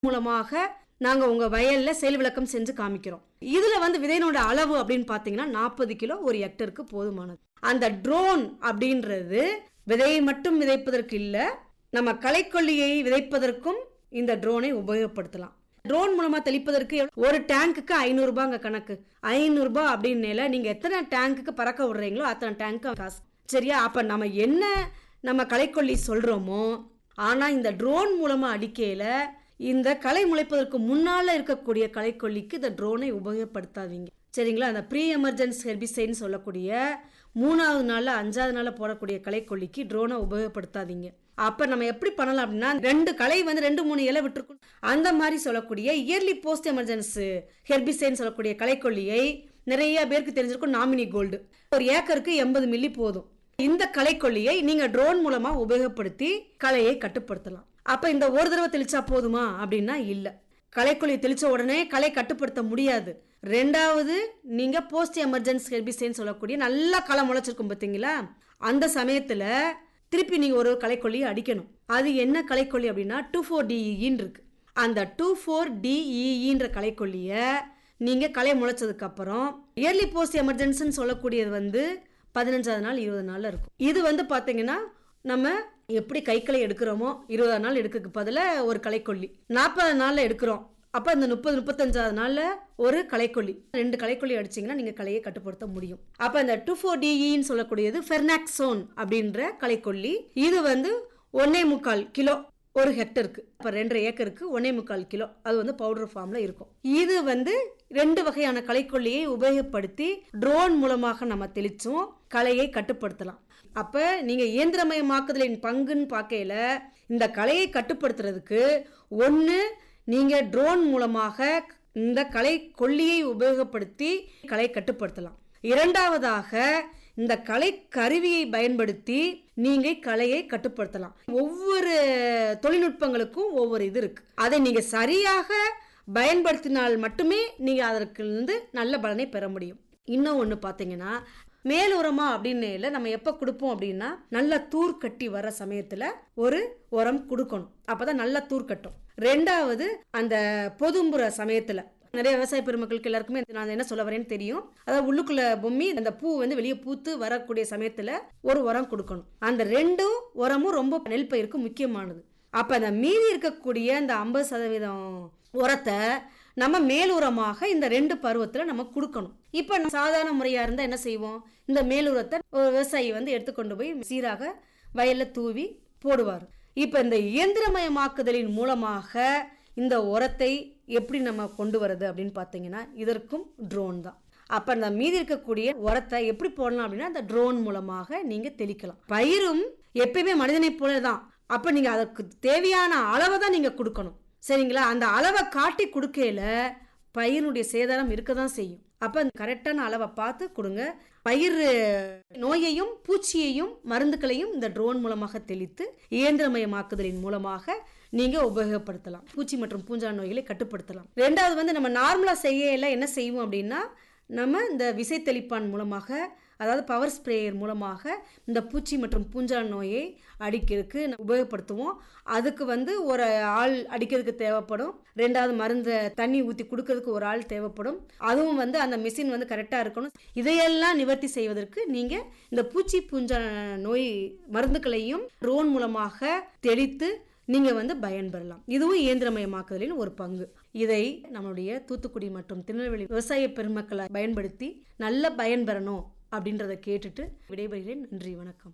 மூலமாக நாங்க உங்க வயல்ல செயல் விளக்கம் செஞ்சு காமிக்கிறோம் இதுல வந்து விதையினோட அளவு அப்படின்னு பாத்தீங்கன்னா நாற்பது கிலோ ஒரு ஹெக்டருக்கு போதுமானது அந்த ட்ரோன் அப்படின்றது விதையை மட்டும் விதைப்பதற்கு இல்ல நம்ம களைக்கொல்லியை விதைப்பதற்கும் இந்த ட்ரோனை உபயோகப்படுத்தலாம் ட்ரோன் மூலமா தெளிப்பதற்கு எவ்வளவு- ஒரு டேங்குக்கு ஐநூறு ரூபாங்க கணக்கு ஐநூறு ரூபாய் அப்படின்னால நீங்க எத்தனை டேங்குக்கு பறக்க விடுறீங்களோ அத்தனை டேங்க்கு காசு சரியா அப்ப நம்ம என்ன நம்ம களைக்கொல்லி சொல்றோமோ ஆனா இந்த ட்ரோன் மூலமா அடிக்கையில இந்த களை முளைப்பதற்கு முன்னால இருக்கக்கூடிய களைக்கொல்லிக்கு இந்த ட்ரோனை உபயோகப்படுத்தாதீங்க சரிங்களா அந்த ப்ரீ எமர்ஜென்சி ஹெர்பிசைட்னு சொல்லக்கூடிய மூணாவது நாள்ல அஞ்சாவது நாள்ல போடக்கூடிய களைக்கொல்லிக்கு ட்ரோனை உபயோகப்படுத்தாதீங்க அப்ப நம்ம எப்படி பண்ணலாம் அப்படின்னா ரெண்டு களை வந்து ரெண்டு மூணு இலை விட்டுருக்கும் அந்த மாதிரி சொல்லக்கூடிய இயர்லி போஸ்ட் எமர்ஜென்சி ஹெர்பிசைன்னு சொல்லக்கூடிய களைக்கொல்லியை நிறைய பேருக்கு தெரிஞ்சிருக்கும் நாமினி கோல்டு ஒரு ஏக்கருக்கு எண்பது மில்லி போதும் இந்த களைக்கொல்லியை நீங்க ட்ரோன் மூலமா உபயோகப்படுத்தி களையை கட்டுப்படுத்தலாம் அப்ப இந்த ஒரு தடவை தெளிச்சா போதுமா அப்படின்னா இல்ல களைக்கொல்லி தெளிச்ச உடனே களை கட்டுப்படுத்த முடியாது ரெண்டாவது நீங்க போஸ்ட் எமர்ஜென்சி ஹெர்பிசைன்னு சொல்லக்கூடிய நல்லா களை முளைச்சிருக்கும் பார்த்தீங்களா அந்த சமயத்துல திருப்பி நீங்க ஒரு களைக்கொல்லியை அடிக்கணும் அது என்ன களைக்கொல்லி அப்படின்னா டூ ஃபோர் டிஇன்னு இருக்கு அந்த டூ ஃபோர் டிஇன்ற களைக்கொல்லியை நீங்க களை முளைச்சதுக்கு அப்புறம் இயர்லி போஸ்ட் எமர்ஜென்சின்னு சொல்லக்கூடியது வந்து பதினஞ்சாவது நாள் இருபது நாள்ல இருக்கும் இது வந்து பாத்தீங்கன்னா நம்ம எப்படி கைக்களை எடுக்கிறோமோ இருபதாம் நாள் எடுக்கிறதுக்கு பதிலாக ஒரு களைக்கொல்லி நாற்பது நாள்ல எடுக்கிறோம் அப்போ அந்த முப்பது முப்பத்தஞ்சாவது நாள்ல ஒரு களைக்கொல்லி ரெண்டு களைக்கொல்லி அடிச்சீங்கன்னா நீங்க களையை கட்டுப்படுத்த முடியும் அப்போ அந்த டூ ஃபோர் டிஇன்னு சொல்லக்கூடியது ஃபெர்னாக்சோன் அப்படின்ற களைக்கொல்லி இது வந்து ஒன்னே முக்கால் கிலோ ஒரு ஹெக்டருக்கு இப்போ ரெண்டரை ஏக்கருக்கு ஒன்னே முக்கால் கிலோ அது வந்து பவுடர் ஃபார்ம்ல இருக்கும் இது வந்து ரெண்டு வகையான களைக்கொல்லியை உபயோகப்படுத்தி ட்ரோன் மூலமாக நம்ம தெளிச்சும் களையை கட்டுப்படுத்தலாம் அப்ப நீங்க இயந்திரமயமாக்குதலின் பங்குன்னு பார்க்கையில இந்த களையை கட்டுப்படுத்துறதுக்கு ஒன்று நீங்க ட்ரோன் மூலமாக இந்த களை கொல்லியை உபயோகப்படுத்தி களை கட்டுப்படுத்தலாம் இரண்டாவதாக இந்த கலை கருவியை பயன்படுத்தி நீங்க கலையை கட்டுப்படுத்தலாம் ஒவ்வொரு தொழில்நுட்பங்களுக்கும் ஒவ்வொரு இது இருக்கு அதை நீங்க சரியாக பயன்படுத்தினால் மட்டுமே நீங்க அதற்கு இருந்து நல்ல பலனை பெற முடியும் இன்னும் ஒன்று பார்த்தீங்கன்னா மேல் உரமா அப்படின்னு நம்ம எப்போ கொடுப்போம் அப்படின்னா நல்லா தூர் கட்டி வர சமயத்தில் ஒரு உரம் கொடுக்கணும் அப்பதான் நல்லா தூர் கட்டும் ரெண்டாவது அந்த பொதும்புற சமயத்தில் நிறைய விவசாய பெருமக்களுக்கு எல்லாருக்குமே நான் என்ன சொல்ல வரேன்னு தெரியும் அதாவது உள்ளுக்குள்ள பொம்மி அந்த பூ வந்து வெளியே பூத்து வரக்கூடிய சமயத்துல ஒரு உரம் கொடுக்கணும் அந்த ரெண்டும் உரமும் ரொம்ப நெல் பயிருக்கு முக்கியமானது அப்ப அந்த மீதி இருக்கக்கூடிய இந்த ஐம்பது சதவீதம் உரத்தை நம்ம மேல் உரமாக இந்த ரெண்டு பருவத்துல நம்ம கொடுக்கணும் இப்ப நம்ம சாதாரண முறையா இருந்தா என்ன செய்வோம் இந்த மேல் உரத்தை ஒரு விவசாயி வந்து எடுத்துக்கொண்டு போய் சீராக வயல்ல தூவி போடுவார் இப்ப இந்த இயந்திரமயமாக்குதலின் மூலமாக இந்த உரத்தை எப்படி நம்ம கொண்டு வரது அப்படின்னு பார்த்தீங்கன்னா இதற்கும் ட்ரோன் தான் அப்ப அந்த மீதி இருக்கக்கூடிய உரத்தை எப்படி போடலாம் அப்படின்னா அந்த ட்ரோன் மூலமாக நீங்க தெளிக்கலாம் பயிரும் எப்பயுமே மனிதனை போல தான் அப்ப நீங்க அதற்கு தேவையான அளவை தான் நீங்க கொடுக்கணும் சரிங்களா அந்த அளவை காட்டி கொடுக்கையில பயிரினுடைய சேதாரம் இருக்க தான் செய்யும் அப்ப அந்த கரெக்டான அளவை பார்த்து கொடுங்க பயிர் நோயையும் பூச்சியையும் மருந்துகளையும் இந்த ட்ரோன் மூலமாக தெளித்து இயந்திரமயமாக்குதலின் மூலமாக நீங்க உபயோகப்படுத்தலாம் பூச்சி மற்றும் பூஞ்சா நோய்களை கட்டுப்படுத்தலாம் ரெண்டாவது வந்து நம்ம நார்மலா செய்யல என்ன செய்வோம் அப்படின்னா நம்ம இந்த விசை தெளிப்பான் மூலமாக அதாவது பவர் ஸ்ப்ரேயர் மூலமாக இந்த பூச்சி மற்றும் பூஞ்சான் நோயை அடிக்கிறதுக்கு நம்ம உபயோகப்படுத்துவோம் அதுக்கு வந்து ஒரு ஆள் அடிக்கிறதுக்கு தேவைப்படும் ரெண்டாவது மருந்தை தண்ணி ஊற்றி கொடுக்கறதுக்கு ஒரு ஆள் தேவைப்படும் அதுவும் வந்து அந்த மிஷின் வந்து கரெக்டாக இருக்கணும் இதையெல்லாம் நிவர்த்தி செய்வதற்கு நீங்கள் இந்த பூச்சி பூஞ்சா நோய் மருந்துகளையும் ட்ரோன் மூலமாக தெளித்து நீங்கள் வந்து பயன்பெறலாம் இதுவும் இயந்திரமயமாக்குதலின் ஒரு பங்கு இதை நம்மளுடைய தூத்துக்குடி மற்றும் திருநெல்வேலி விவசாய பெருமக்களை பயன்படுத்தி நல்ல பயன்பெறணும் அப்படின்றத கேட்டுட்டு விடைபெறுகிறேன் நன்றி வணக்கம்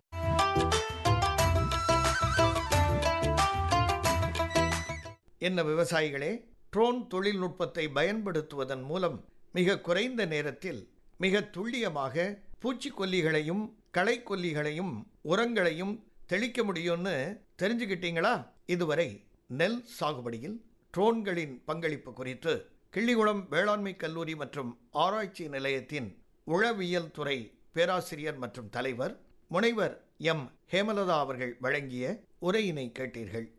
என்ன விவசாயிகளே ட்ரோன் தொழில்நுட்பத்தை பயன்படுத்துவதன் மூலம் மிக குறைந்த நேரத்தில் மிக துல்லியமாக பூச்சிக்கொல்லிகளையும் களைக்கொல்லிகளையும் உரங்களையும் தெளிக்க முடியும்னு தெரிஞ்சுக்கிட்டீங்களா இதுவரை நெல் சாகுபடியில் ட்ரோன்களின் பங்களிப்பு குறித்து கிள்ளிகுளம் வேளாண்மை கல்லூரி மற்றும் ஆராய்ச்சி நிலையத்தின் உளவியல் துறை பேராசிரியர் மற்றும் தலைவர் முனைவர் எம் ஹேமலதா அவர்கள் வழங்கிய உரையினை கேட்டீர்கள்